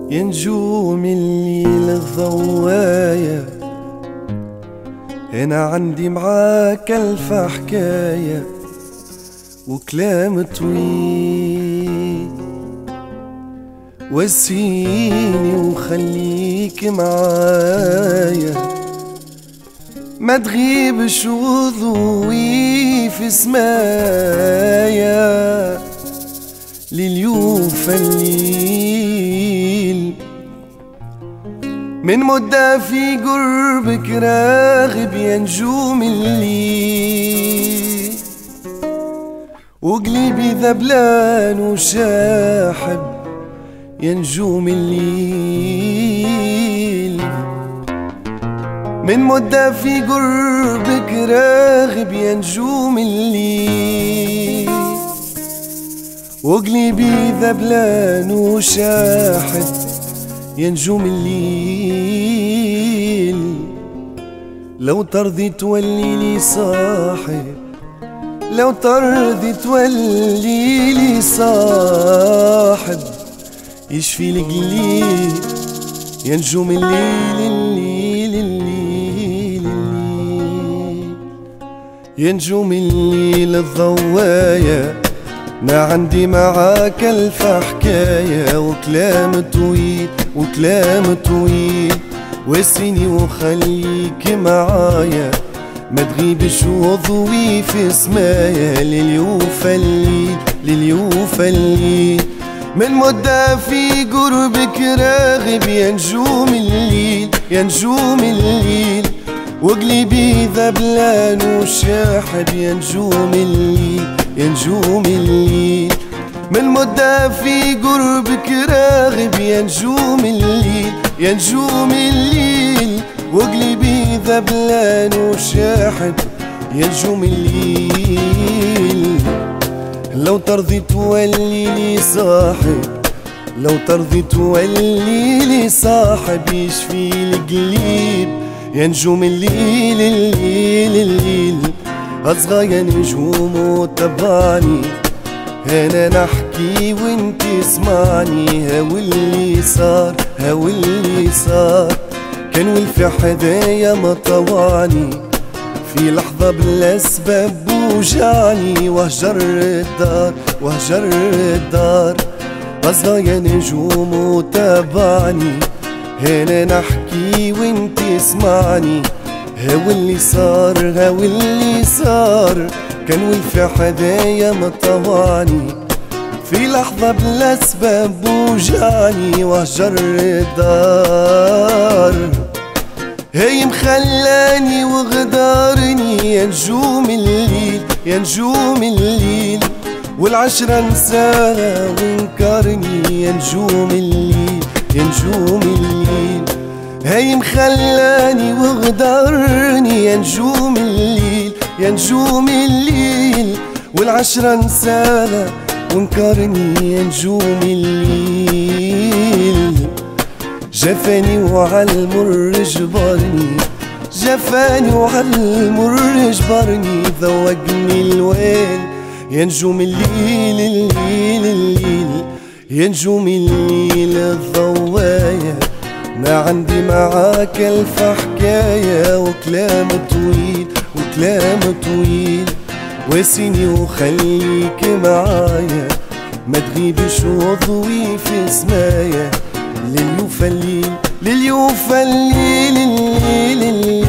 يا نجوم الليل الضوايا انا عندي معاك الف حكايه وكلام طويل وسيني وخليك معايا ما تغيبش وضوي في سمايا لليوفى الليل من مدة في قربك راغب يا نجوم الليل وقلبي ذبلان وشاحب يا نجوم الليل من مدة في قربك راغب يا نجوم الليل وقلبي ذبلان وشاحب يا نجوم الليل لو ترضي تولي لي صاحب لو ترضي تولي لي صاحب يشفي القليل يا نجوم الليل الليل الليل الليل يا نجوم الليل الضوايا ما عندي معاك الف حكاية وكلام طويل وكلام طويل وسيني وخليك معايا ما تغيبش وضوي في سمايا لليوفى الليل لليوفى الليل من مدة في قربك راغب يا نجوم الليل يا نجوم الليل وقلبي ذبلان وشاحب يا نجوم الليل يا نجوم الليل من مدة في قربك راغب يا نجوم الليل يا نجوم الليل وقلبي ذبلان وشاحب يا نجوم الليل لو ترضي تولي لي صاحب لو ترضي تولي لي صاحب يشفي القليب يا نجوم الليل الليل الليل أصغى يا نجوم وتبعني أنا نحكي وانت اسمعني هاو اللي صار هاو اللي صار كان والفي حدايا ما طوعني في لحظة بلا سبب وجعني وهجر الدار وهجر الدار أصغى يا نجوم وتابعني هنا نحكي وانت اسمعني هاو اللي صار هاو اللي صار كان والفي حدايا مطوعني في لحظة بلا سبب وجعني وهجر الدار هي مخلاني وغدارني يا نجوم الليل يا نجوم الليل والعشرة نساها وانكرني يا نجوم الليل يا نجوم الليل هي مخلاني وغدرني يا نجوم الليل يا نجوم الليل والعشرة نساها وانكرني يا نجوم الليل جفاني وعالمر جبرني جفاني وعالمر جبرني ذوقني الويل يا نجوم الليل الليل الليل يا نجوم الليل الضوايا ما عندي معاك الف حكاية وكلام طويل وكلام طويل واسيني وخليك معايا ما تغيبش وضوي في سمايا لليوفى الليل لليوفى الليل الليل, الليل